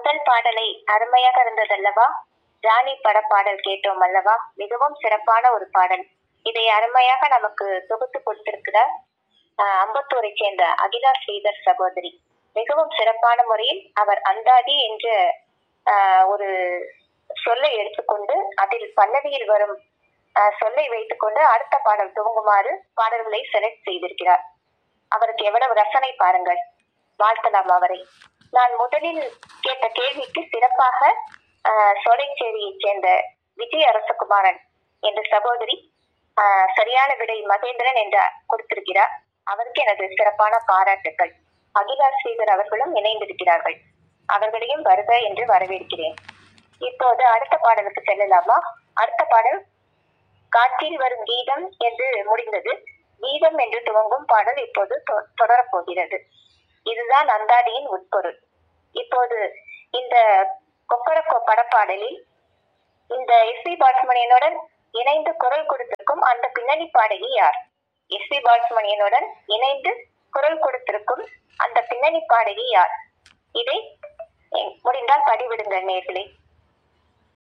முதல் பாடலை அருமையாக இருந்ததல்லவா ராணி பட பாடல் கேட்டோம் அல்லவா மிகவும் சிறப்பான ஒரு பாடல் இதை அருமையாக நமக்கு தொகுத்து கொடுத்திருக்கிறார் ஆஹ், அம்பத்தூரை சேர்ந்த அகிலா ஸ்ரீதர் சகோதரி மிகவும் சிறப்பான முறையில் அவர் அந்தாதி என்ற ஆஹ், ஒரு சொல்லை எடுத்துக்கொண்டு அதில் பல்லவியில் வரும் ஆஹ், சொல்லை வைத்துக்கொண்டு அடுத்த பாடல் துவங்குமாறு பாடல்களை செலக்ட் செய்திருக்கிறார் அவருக்கு எவ்வளவு ரசனை பாருங்கள் வாழ்த்தலாம் அவரை நான் முதலில் கேட்ட கேள்விக்கு சிறப்பாக ஆஹ், சோலைச்சேரியைச் சேர்ந்த விஜய் அரசகுமாரன் என்ற சகோதரி ஆஹ், சரியான விடை மகேந்திரன் என்று கொடுத்திருக்கிறார் அவருக்கு எனது சிறப்பான பாராட்டுக்கள் அகிலா ஸ்ரீதர் அவர்களும் இணைந்திருக்கிறார்கள் அவர்களையும் வருக என்று வரவேற்கிறேன் இப்போது அடுத்த பாடலுக்கு செல்லலாமா அடுத்த பாடல் காற்றில் வரும் கீதம் என்று முடிந்தது கீதம் என்று துவங்கும் பாடல் இப்போது தொ- தொடரப்போகிறது இதுதான் அந்தாதியின் உட்பொருள் இப்போது இந்த கொக்கரக்கோ படப்பாடலில் இந்த எஸ் பி பாலசுமணியனுடன் இணைந்து குரல் கொடுத்திருக்கும் அந்த பின்னணி பாடகி யார் எஸ் பி பாலசுமணியனுடன் இணைந்து குரல் கொடுத்திருக்கும் அந்த பின்னணி பாடகி யார் இதை எ- முடிந்தால் பதிவிடுங்கள் நேர்களே